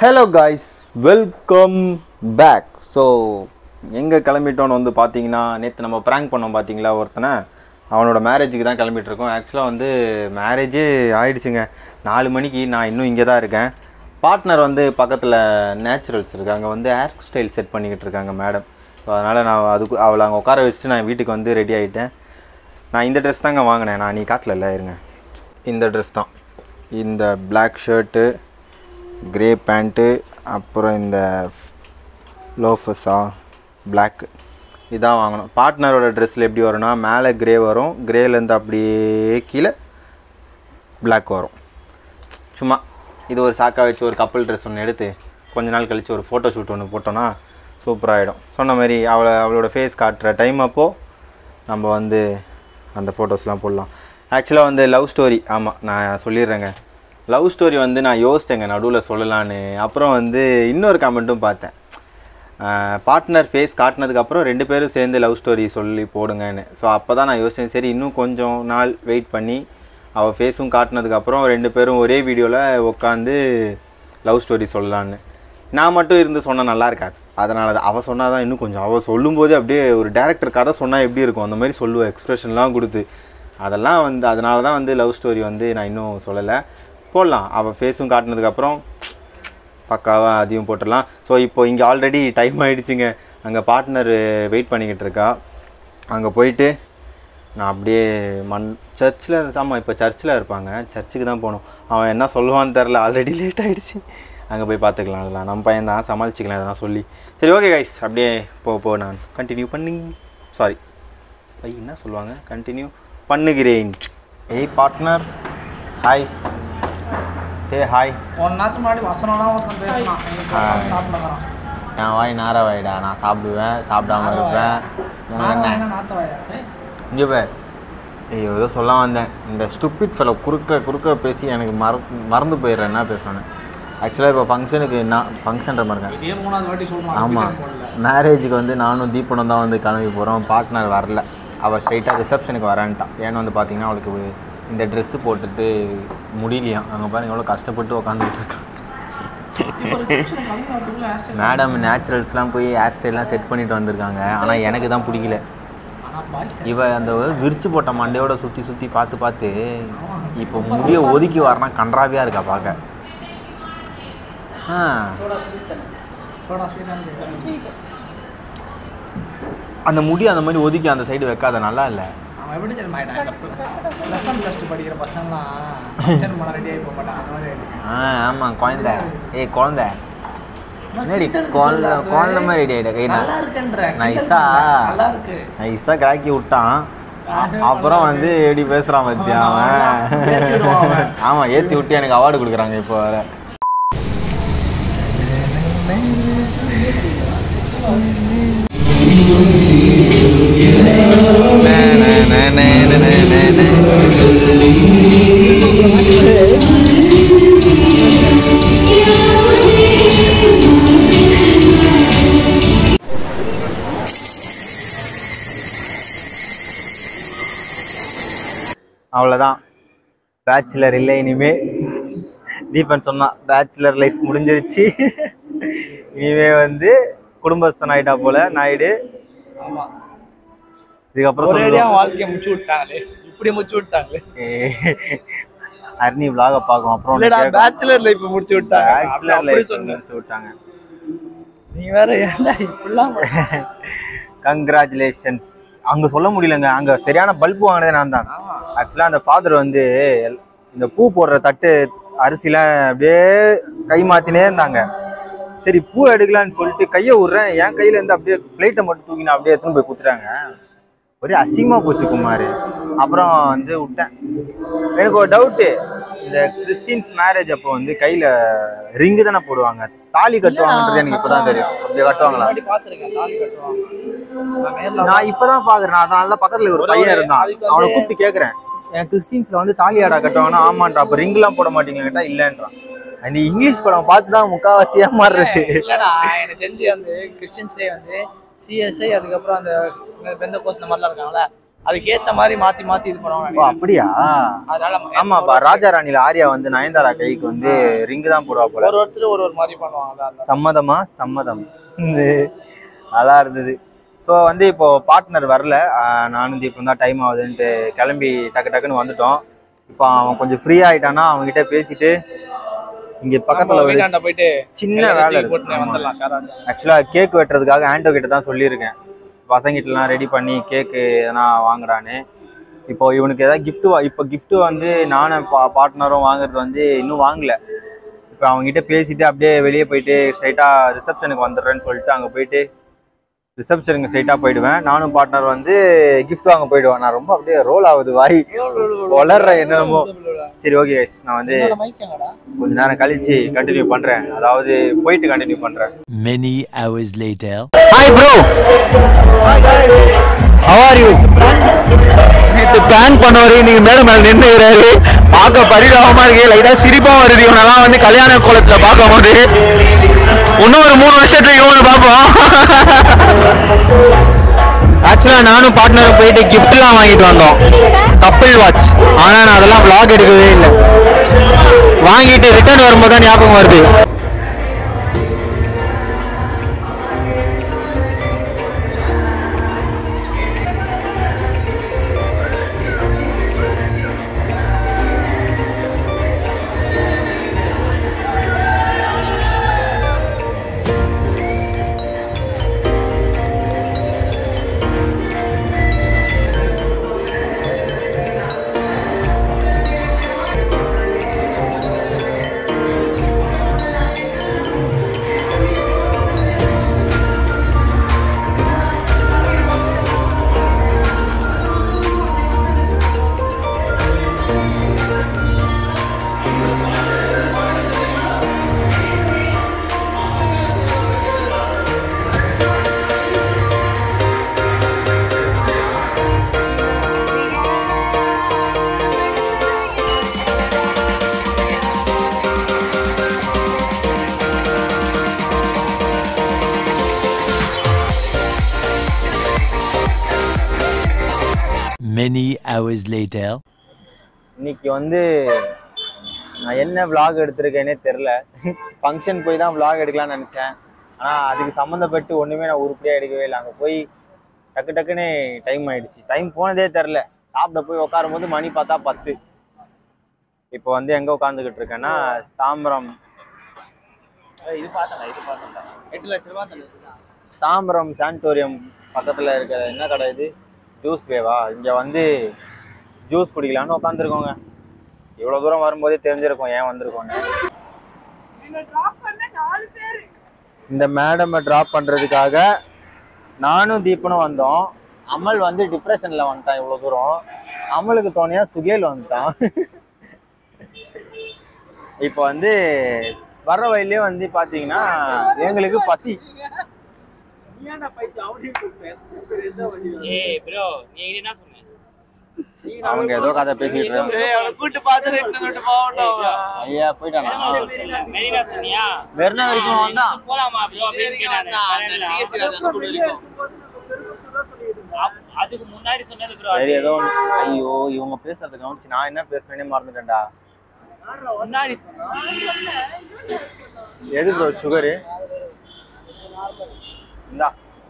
Hello guys welcome back so எங்கே கிளம்பிட்டோன்னு வந்து பார்த்தீங்கன்னா நேற்று நம்ம ப்ராங்க் பண்ணோம் பார்த்தீங்களா ஒருத்தனை அவனோட மேரேஜுக்கு தான் கிளம்பிட்டு இருக்கோம் ஆக்சுவலாக வந்து மேரேஜே ஆயிடுச்சுங்க நாலு மணிக்கு நான் இன்னும் இங்கே தான் இருக்கேன் பார்ட்னர் வந்து பக்கத்தில் நேச்சுரல்ஸ் இருக்காங்க வந்து ஹேர் ஸ்டைல் செட் பண்ணிக்கிட்டு இருக்காங்க மேடம் ஸோ அதனால் நான் அதுக்கு அவளை அங்கே உட்கார வச்சுட்டு நான் வீட்டுக்கு வந்து ரெடி ஆகிட்டேன் நான் இந்த ட்ரெஸ் தாங்க வாங்கினேன் நான் நீ காட்டல இருங்க இந்த ட்ரெஸ் தான் இந்த பிளாக் ஷர்ட்டு கிரே பேண்ட்டு அப்புறம் இந்த லோஃபஸா Black இதான் வாங்கணும் பார்ட்னரோட ட்ரெஸ்ஸில் எப்படி வரும்னா மேலே கிரே வரும் கிரேலேருந்து அப்படியே கீழே Black வரும் சும்மா இது ஒரு சாக்கா வச்சு ஒரு கப்பல் ட்ரெஸ் ஒன்று எடுத்து கொஞ்ச நாள் கழித்து ஒரு ஃபோட்டோ ஷூட் ஒன்று போட்டோன்னா சூப்பராகிடும் சொன்ன மாதிரி அவளை அவளோட ஃபேஸ் காட்டுற டைம் அப்போது நம்ம வந்து அந்த ஃபோட்டோஸ்லாம் போடலாம் ஆக்சுவலாக வந்து லவ் ஸ்டோரி ஆமாம் நான் சொல்லிடுறேங்க லவ் ஸ்டோரி வந்து நான் யோசித்தேங்க நடுவில் சொல்லலான்னு அப்புறம் வந்து இன்னொரு கமெண்ட்டும் பார்த்தேன் பார்ட்னர் ஃபேஸ் காட்டினதுக்கப்புறம் ரெண்டு பேரும் சேர்ந்து லவ் ஸ்டோரி சொல்லி போடுங்கன்னு ஸோ அப்போ தான் நான் யோசித்தேன் சரி இன்னும் கொஞ்சம் நாள் வெயிட் பண்ணி அவள் ஃபேஸும் காட்டினதுக்கப்புறம் ரெண்டு பேரும் ஒரே வீடியோவில் உட்காந்து லவ் ஸ்டோரி சொல்லலான்னு நான் மட்டும் இருந்து சொன்னால் நல்லா இருக்காது அதனால தான் அவள் சொன்னால் தான் இன்னும் கொஞ்சம் அவள் சொல்லும்போது அப்படியே ஒரு டேரக்டர் கதை சொன்னால் எப்படி இருக்கும் அந்த மாதிரி சொல்லுவேன் எக்ஸ்ப்ரெஷன்லாம் கொடுத்து அதெல்லாம் வந்து அதனால தான் வந்து லவ் ஸ்டோரி வந்து நான் இன்னும் சொல்லலை போடலாம் அவள் ஃபேஸும் காட்டினதுக்கப்புறம் பக்காவாக அதையும் போட்டுடலாம் ஸோ இப்போ இங்கே ஆல்ரெடி டைம் ஆகிடுச்சுங்க அங்கே பார்ட்னர் வெயிட் பண்ணிக்கிட்டு இருக்கா அங்கே போயிட்டு நான் அப்படியே மண் சர்ச்சில் ஆமாம் இப்போ சர்ச்சில் இருப்பாங்க சர்ச்சுக்கு தான் போகணும் அவன் என்ன சொல்லுவான்னு தெரில ஆல்ரெடி லேட் ஆகிடுச்சு அங்கே போய் பார்த்துக்கலாம் அதெல்லாம் நம்ம பையன் தான் சமாளிச்சிக்கலாம் இதெல்லாம் சொல்லி சரி ஓகே கைஸ் அப்படியே போ போ நான் கண்டினியூ பண்ணி சாரி ஐ என்ன சொல்லுவாங்க கண்டினியூ பண்ணுகிறேன் ஏய் பார்ட்னர் ஹாய் சே ஹாய் ஒன் நாத்து முன்னாடி வசனம்லாம் ஒருத்தன் பேசினான் ஆ. சாப்பிடுறான் என் வாய் நார வாய்டா நான் சாப்பிடுவேன் சாப்பிடாம இருப்பேன் நான் என்ன என்ன நாத்த வாயா இங்கே பார் ஐயோ ஏதோ சொல்ல வந்தேன் இந்த ஸ்டூபிட் ஃபெலோ குறுக்க குறுக்க பேசி எனக்கு மற மறந்து போயிடுறேன் என்ன பேசுவேன்னு ஆக்சுவலாக இப்போ ஃபங்க்ஷனுக்கு நான் ஃபங்க்ஷன்ற மாதிரி இருக்கேன் இதே மூணாவது வாட்டி சொல்றான் ஆமாம் மேரேஜுக்கு வந்து நானும் தீபனும் தான் வந்து கிளம்பி போகிறோம் பார்ட்னர் வரல அவள் ஸ்ட்ரைட்டாக ரிசப்ஷனுக்கு வரேன்ட்டான் ஏன்னு வந்து பார்த்தீங்கன்னா அவளுக்கு ஒரு- இந்த ட்ரெஸ்ஸு போட்டுட்டு முடியலையாம் அங்கே பாருங்க எவ்வளோ கஷ்டப்பட்டு உட்காந்துட்டு இருக்கான் மேடம் நேச்சுரல்ஸ்லாம் போய் ஹேர் ஸ்டைல்லாம் செட் பண்ணிட்டு வந்திருக்காங்க ஆனால் எனக்கு தான் பிடிக்கல இவ அந்த விரிச்சு போட்ட மண்டையோட சுற்றி சுற்றி பார்த்து பார்த்து இப்போ முடிய ஒதுக்கி வரனா கன்றாவியாக இருக்கா பார்க்க ஆ அந்த முடி அந்த மாதிரி ஒதுக்கி அந்த சைடு வைக்காத நல்லா இல்லை அவன் எப்படி தெரியுமா ப்ளஸ் ஒன் ப்ளஸ் டூ படிக்கிற பசங்களாம் ஃபங்க்ஷன் பண்ண ரெடி ஆகி போக மாட்டான் அந்த மாதிரி ஆயிடுச்சு. ஆ ஆமாம் குழந்த ஏய் குழந்த என்னடி குழந்த குழந்த மாதிரி ரெடி ஆகிட்ட கை நல்லா இருக்குன்ற நைஸா நல்லா இருக்கு நைஸாக கிராக்கி விட்டான் அப்புறம் வந்து எப்படி பேசுகிறான் பத்தியா ஏத்தி விடுவான் அவன் அவன். ஆமாம் ஏற்றி விட்டு எனக்கு அவார்டு கொடுக்குறாங்க இப்போ வர அவ்வளோதான் பேச்சுலர் இல்லை இனிமே தீபன் சொன்னான் பேச்சுலர் லைஃப் முடிஞ்சிருச்சு இனிமே வந்து குடும்பஸ்தன் ஆயிட்டா போல நாயுடு ஆமா இதுக்கப்புறம் ஒரேடியா சொல்லுவோம். வாழ்க்கைய முச்சு விட்டாங்களே இப்படி முச்சு விட்டாங்களே ஏய், அர்னி vlog-அ பார்க்கும் அப்புறம் இல்லடா பேச்சுலர் லைஃப் முடிச்சு விட்டாங்க பேச்சுலர் அப்படி லைஃப் சொன்ன விட்டாங்க நீ வேற ஏன்டா இப்படிலாம் கங்க்ராச்சுலேஷன்ஸ் அங்க சொல்ல முடியலங்க அங்க சரியான பல்பு வாங்கினதே நான் தான் ஆமா ஆக்சுவலாக அந்த ஃபாதர் வந்து எல்- இந்த பூ போடுற தட்டு அரிசிலாம் அப்படியே கை மாத்தினே இருந்தாங்க சரி பூ எடுக்கலான்னு சொல்லிட்டு கையை விட்றேன் என் கையில இருந்து அப்படியே பிளேட்டை மட்டும் தூக்கி நான் அப்படியே எடுத்துன்னு போய் குத்துறாங்க ஒரே அசிங்கமா போச்சு குமார் அப்புறம் வந்து விட்டேன் எனக்கு ஒரு டவுட்டு இந்த கிறிஸ்டின்ஸ் மேரேஜ் அப்போ வந்து கையில ரிங்கு தானே போடுவாங்க தாலி கட்டுவாங்கன்றது எனக்கு இப்பதான் தெரியும் அப்படியே கட்டுவாங்களா முன்னாடி பாத்துருக்கேன் தாலி கட்டுவாங்க நான் நேர்ல நான் இப்பதான் பாக்குறேன் அதனால தான் பக்கத்துல ஒரு ஒரு- பையன் ஒரு- இருந்தான் அதுக்கு வந்து- அவனை கூப்பிட்டு கேக்குறேன் என் கிறிஸ்டின்ஸ்ல வந்து தாலி ஆடா கட்டுவாங்கன்னா ஆமான்றா அப்ப ரிங் எல்லாம் போட மாட்டீங்களா கேட்டா இல்லன்றான் அந்த இங்கிலீஷ் படம் பார்த்து தான் முக்காவாசி ஏமாறுறது இல்லடா எனக்கு தெரிஞ்சு அந்த கிறிஸ்டியன்ஸ்லேயே வந்து சிஎஸ்ஐ அதுக்கப்புறம் அந்த பெந்த கோஸ் இந்த மாதிரிலாம் இருக்காங்களே அதுக்கேத்த மாதிரி மாத்தி மாத்தி இது ஓ பண்ணுவாங்க அப்படியா அதனால ஆமாப்பா ராஜா ராணில ஆர்யா வந்து நயன்தாரா கைக்கு வந்து ரிங்கு தான் போடுவா போல ஒரு ஒருத்தர் ஒரு ஒரு மாதிரி பண்ணுவாங்க அதான் சம்மதமா சம்மதம் இது நல்லா இருந்தது ஸோ வந்து இப்போ பார்ட்னர் வரல ஆஹ் நானும் தீபம் தான் டைம் ஆகுதுன்ட்டு கிளம்பி டக்கு டக்குன்னு வந்துட்டோம் இப்போ அவன் கொஞ்சம் ஃப்ரீ ஆயிட்டானா அவன்கிட்ட பேசிட்டு இங்க பக்கத்துல ஒரு வீட்டாண்ட போயிட்டு சின்ன வேலை போட்டு இருக்கு வந்துடலாம் ஷாரா ஆக்சுவலாக கேக் வெட்டுறதுக்காக ஆண்டோ கிட்ட தான் சொல்லியிருக்கேன் பசங்கிட்டலாம் ரெடி பண்ணி கேக்கு எதனா வாங்குறான்னு இப்போ இவனுக்கு ஏதாவது gift வா இப்போ gift வந்து நானும் பா பார்ட்னரும் வாங்குறது வந்து இன்னும் வாங்கல இப்போ அவங்ககிட்ட பேசிட்டு அப்படியே வெளியே போயிட்டு ஸ்ட்ரைட்டாக ரிசப்ஷனுக்கு வந்துடுறேன்னு சொல்லிட்டு அங்கே போயிட்டு ரிசப்ஷனுக்கு ஸ்ட்ரைட்டாக போயிடுவேன் நானும் பார்ட்னர் வந்து gift வாங்க போயிடுவேன் நான் ரொம்ப அப்படியே ரோல் ஆகுது வாய் வளர்ற என்னென்னமோ சரி ஓகே கைஸ் நான் வந்து என்னோட mic எங்கடா? கொஞ்ச நேரம் கழிச்சு கண்டினியூ பண்ணுறேன் அதாவது போயிட்டு கண்டினியூ பண்ணுறேன் Many hours later. Hi bro how are you நேத்து பிளான் பண்ணவரு நீங்க மேல மேல நின்னுகிறாரு பார்க்க பரிதாபமா இருக்கு லைட்டா சிரிப்பா வருது இவனெல்லாம் வந்து கல்யாண கோலத்துல பார்க்கும் போது இன்னும் ஒரு மூணு வருஷத்துல இவனை பார்ப்போம் ஆக்சுவலா நானும் பார்ட்னரும் போயிட்டு கிஃப்ட்லாம் வாங்கிட்டு வந்தோம் கப்பிள் வாட்ச் ஆனா நான் அதெல்லாம் vlog எடுக்கவே இல்லை வாங்கிட்டு ரிட்டர்ன் வரும்போது தான் ஞாபகம் வருது Many hours later. இன்னைக்கு வந்து நான் என்ன vlog எடுத்திருக்கேனே தெரில ஃபங்க்ஷன் போய் தான் vlog எடுக்கலாம்னு நினச்சேன் ஆனால் அதுக்கு சம்மந்தப்பட்டு ஒன்றுமே நான் உருப்படியாக எடுக்கவே இல்லை அங்கே போய் டக்கு டக்குன்னு டைம் ஆயிடுச்சு டைம் போனதே தெரில சாப்பிட போய் உட்காரும் போது மணி பார்த்தா பத்து இப்போ வந்து எங்கே உட்காந்துக்கிட்டு இருக்கேன்னா தாம்பரம் இது பார்த்தேன்டா, இது பார்த்தேன்டா. எட்டு லட்ச ரூபா தந்தது. தாம்பரம் சானிட்டோரியம் பக்கத்தில் இருக்கிற என்ன கடை இது ஜூஸ் வேவா இங்கே வந்து ஜூஸ் குடிக்கலான்னு உட்காந்துருக்கோங்க இவ்வளோ தூரம் வரும்போதே தெரிஞ்சிருக்கும் ஏன் வந்திருக்கோன்னு இந்த மேடமை ட்ராப் பண்ணுறதுக்காக நானும் தீபனும் வந்தோம் அமல் வந்து டிப்ரெஷனில் வந்துட்டான் இவ்வளோ தூரம் அமலுக்கு தோணையா சுகேல் வந்துட்டான் இப்போ வந்து வர்ற வழியிலே வந்து பார்த்தீங்கன்னா எங்களுக்கு பசி ஏய் ப்ரோ நீ என்ன சொன்ன அவங்க ஏதோ கதை பேசிட்டு இருக்காங்க ஏய், அவனை கூட்டு பார்த்து return விட்டு போகணும். ஐயா போயிட்டானா மெரினா சொன்னியா மெரினா வரைக்கும் வந்தான் போலாமா ப்ரோ அப்படின்னு கேட்டாரு கரண்ட்ல. அப்- அதுக்கு முன்னாடி சொன்னது ப்ரோ சரி ஏதோ ஒண்ணு. ஐயோ இவங்க பேசுறது கவனிச்சு நான் என்ன பேசுறேனே மறந்துட்டேன்டா முன்னாடி எது ப்ரோ சுகரு இந்தா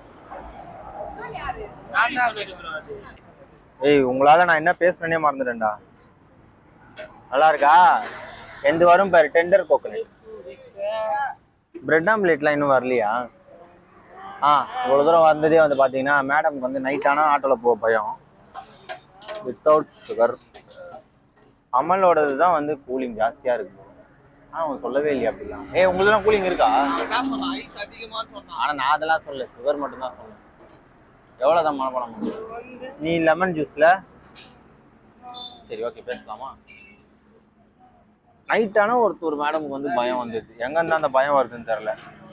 நான் தான் சொன்னது ப்ரோ அது ஏய் உங்களால நான் என்ன பேசுறேனே மறந்துட்டேன்டா நல்லா இருக்கா எந்த வரும் பாரு டெண்டர் கோகனட் பிரெட் ஆம்லேட்லாம் இன்னும் வரலையா ஆ இவ்வளோ தூரம் வந்ததே வந்து பார்த்தீங்கன்னா மேடம்க்கு வந்து நைட் ஆனால் ஆட்டோவில் போக பயம் வித்தவுட் சுகர் அமலோடது தான் வந்து கூலிங் ஜாஸ்தியாக இருக்கு ஆனால் அவங்க சொல்லவே இல்லையா அப்படிலாம் ஏய் உங்களெல்லாம் கூலிங் இருக்கா நான் சொன்னேன், ஐஸ் அதிகமா சொன்னான். ஆனால் நான் அதெல்லாம் சொல்லல சுகர் மட்டும் தான் சொன்னேன் எவ்வளோ தான் மனப்படம் நீ லெமன் ஜூஸில் சரி ஓகே பேசலாமா நைட் ஆனால் ஒருத்தர் ஒரு மேடமுக்கு வந்து பயம் வந்துடுது எங்கேருந்து அந்த பயம் வருதுன்னு தெரில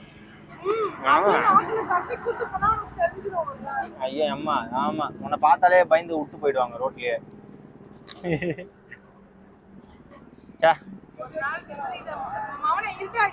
ஐயா அம்மா ஆமா உன்னை பார்த்தாலே பயந்து விட்டு போயிடுவாங்க ரோட்லயே ச்சே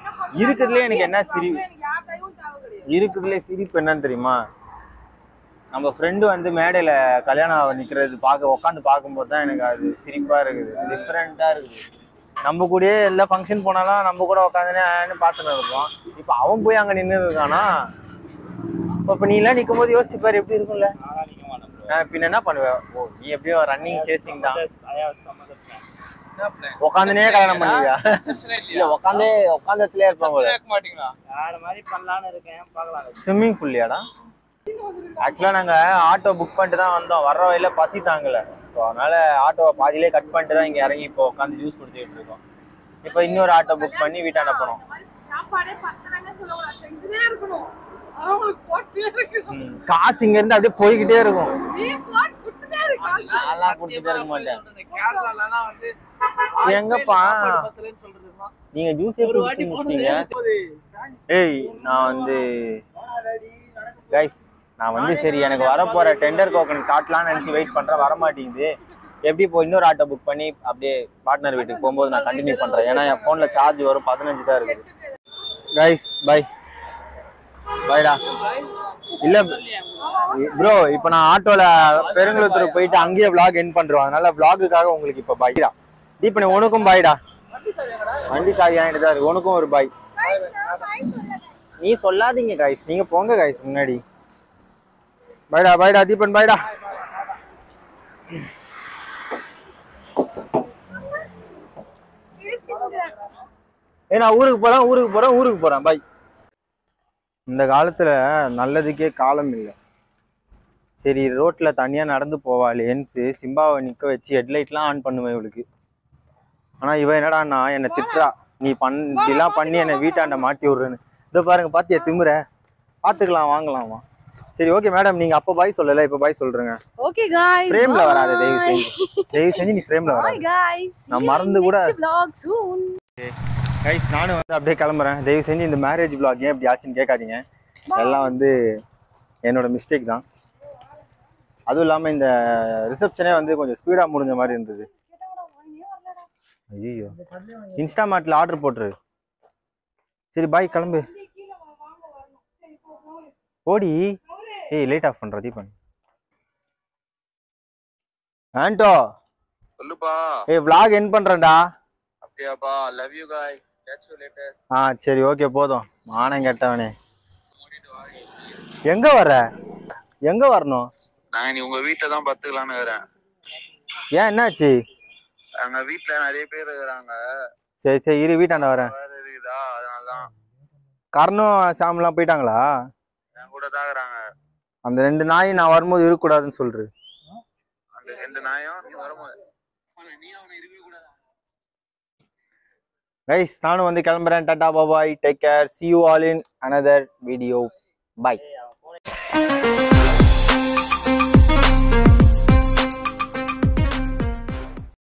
இருக்கிறதுலே எனக்கு என்ன சிரி இருக்கிறதுலே சிரிப்பு என்னன்னு தெரியுமா நம்ம ஃப்ரெண்டு வந்து மேடையில் கல்யாணம் நிற்கிறது பார்க்க உட்காந்து பார்க்கும்போது தான் எனக்கு அது சிரிப்பாக இருக்குது டிஃப்ரெண்ட்டாக இருக்குது நம்ம கூடயே எல்லா ஃபங்க்ஷன் போனாலும் நம்ம கூட உட்காந்துன்னு பார்த்துன்னு இருப்போம் இப்போ அவன் போய் அங்கே நின்று இருக்கானா இப்போ நீ எல்லாம் நிற்கும் போது யோசிப்பாரு எப்படி இருக்கும்ல நானா நிக்க மாட்டேன் bro. ஆ, பின்ன என்ன பண்ணுவேன் ஓ நீ எப்படியும் ரன்னிங் சேசிங் தான் I have some other plan. உட்காந்துனே கல்யாணம் பண்ணுவியா இல்ல உட்காந்தே உட்காந்த இடத்துலயே இருப்பான் போல மாட்டீங்களா வேற மாதிரி பண்ணலாம்னு இருக்கேன் பார்க்கலாம் ஸ்விம்மிங் ஃபுல்லியாடா ஆக்சுவலாக நாங்கள் ஆட்டோ புக் பண்ணிட்டு தான் வந்தோம் வர்ற வழியில பசி தாங்கல ஸோ அதனால ஆட்டோவை பாதியிலே கட் பண்ணிட்டு தான் இங்கே இறங்கி இப்போ உட்காந்து ஜூஸ் குடிச்சிட்டு இருக்கோம் இப்போ இன்னொரு ஆட்டோ புக் பண்ணி வீட்டாண்ட போனோம் இந்த மாதிரி சாப்பாடே பத்தலன்னு சொல்லக்கூடாது செஞ்சுட்டே இருக்கணும் அதான் உங்களுக்கு போட்டுட்டே இருக்கணும் ம், காசு இங்க இருந்து அப்படியே போய்கிட்டே இருக்கும் நீ போட்டு கொடுத்துட்டே இருக்க நான்லாம் குடிச்சிட்டே இருக்க மாட்டேன் கேரளாலாம் வந்து எங்கப்பா பத்தலன்னு சொல்றதுமா நீங்க ஜூஸே குடிச்சு முடிச்சிட்டீங்க ஏய் நான் வந்து கைஸ் நான் வந்து சரி எனக்கு வரப்போற டெண்டர் கோகன் காட்டலாம்னு நினைச்சு வெயிட் பண்றேன் வர மாட்டேங்குது எப்படி இப்போ இன்னொரு ஆட்டோ புக் பண்ணி அப்படியே பார்ட்னர் வீட்டுக்கு போகும்போது நான் கண்டினியூ பண்றேன் ஏன்னா என் போன்ல சார்ஜ் வரும் பதினஞ்சு தான் இருக்குது கைஸ் பை பைடா இல்ல ப்ரோ இப்போ நான் ஆட்டோல பெருங்குளத்தூர் போயிட்டு அங்கேயே vlog என் பண்றோம் அதனால vlogக்காக உங்களுக்கு இப்போ பைடா தீபனி உனக்கும் பாய்டா வண்டி சாவி வாங்கிட்டு தான் இருக்கு உனக்கும் ஒரு பாய் நீ சொல்லாதீங்க கைஸ் நீங்க போங்க கைஸ் முன்னாடி பாய்டா பாய்டா தீபன் பாய்டா ஏ நான் ஊருக்கு போறேன் ஊருக்கு போறேன் ஊருக்கு போறேன் பாய் இந்த காலத்துல நல்லதுக்கே காலம் இல்லை சரி ரோட்ல தனியா நடந்து போவாளேன்னு சிம்பாவை நிக்க வச்சு ஹெட்லைட்லாம் ஆன் பண்ணுவேன் இவளுக்கு ஆனா இவ என்னடான்னா என்னை திட்டுறா நீ பண் இப்படிலாம் பண்ணி என்னை வீட்டாண்ட மாட்டி விடுறேன்னு இதோ பாருங்க பாத்தியா திமுற பாத்துக்கலாம் வாங்கலாமா சரி ஓகே மேடம் நீங்க அப்ப பாய் சொல்லல இப்ப பாய் சொல்றேங்க ஓகே गाइस ஃப்ரேம்ல வராத தயவு செஞ்சு தயவு செஞ்சு நீ ஃப்ரேம்ல Bye வராத guys. நான் மறந்து கூட- vlog soon. கைஸ் நானும் வந்து அப்படியே கிளம்புறேன் தயவு செஞ்சு இந்த மேரேஜ் vlog ஏன் இப்படி ஆச்சுன்னு கேட்காதீங்க எல்லாம் வந்து என்னோட மிஸ்டேக் தான் அதுவும் இல்லாமல் இந்த ரிசப்ஷனே வந்து கொஞ்சம் ஸ்பீடாக முடிஞ்ச மாதிரி இருந்தது ஐயோ இன்ஸ்டாமார்ட்டில் ஆர்டர் போட்டுரு சரி பாய் கிளம்பு ஓடி ஏய் லைட் ஆஃப் பண்ணுற தீபன் ஆண்டோ சொல்லுப்பா ஏய் vlog என் பண்ணுறேன்டா அப்படியாப்பா love you guys catch you later ஆ சரி ஓகே போதும் மானம் கெட்டவனே எங்க வர எங்க வரணும் நான் நீ உங்க வீட்டுல தான் பத்துக்கலான்னு இருக்கிறேன் ஏன் என்னாச்சு எங்க வீட்டுல நிறைய பேர் இருக்கிறாங்க சரி சரி இரு வீட்டாண்ட வரேன் வேற இருக்குதா அதனாலதான் கர்ணும் சாம்லாம் போயிட்டாங்களா என் கூட தான் இருக்கிறாங்க அந்த ரெண்டு நாய் நான் வரும்போது இருக்கக்கூடாதுன்னு சொல்று அந்த ரெண்டு நாயும் நீ வரும்போது நீ அவனை இருக்கவே கூடாது கைஸ் நானும் வந்து கிளம்புறேன் டாடா bye bye take care see you all in another video bye